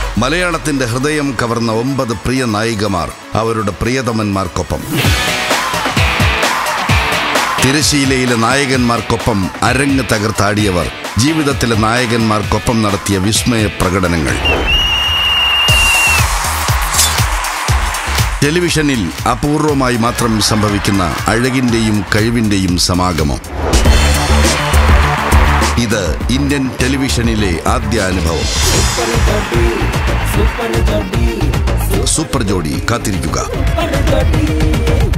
മലയാളത്തിന്റെ ഹൃദയം കവർന്ന ഒമ്പത് പ്രിയ നായികമാർ അവരുടെ പ്രിയതമന്മാർക്കൊപ്പം തിരശീലയിലെ നായകന്മാർക്കൊപ്പം അരങ്ങ് തകർത്താടിയവർ ജീവിതത്തിലെ നായകന്മാർക്കൊപ്പം നടത്തിയ വിസ്മയ പ്രകടനങ്ങൾ ടെലിവിഷനിൽ അപൂർവമായി മാത്രം സംഭവിക്കുന്ന അഴകിന്റെയും കഴിവിന്റെയും സമാഗമം ഇത് ഇന്ത്യൻ ടെലിവിഷനിലെ ആദ്യ അനുഭവം സൂപ്പർ ജോഡി കാത്തിരിക്കുക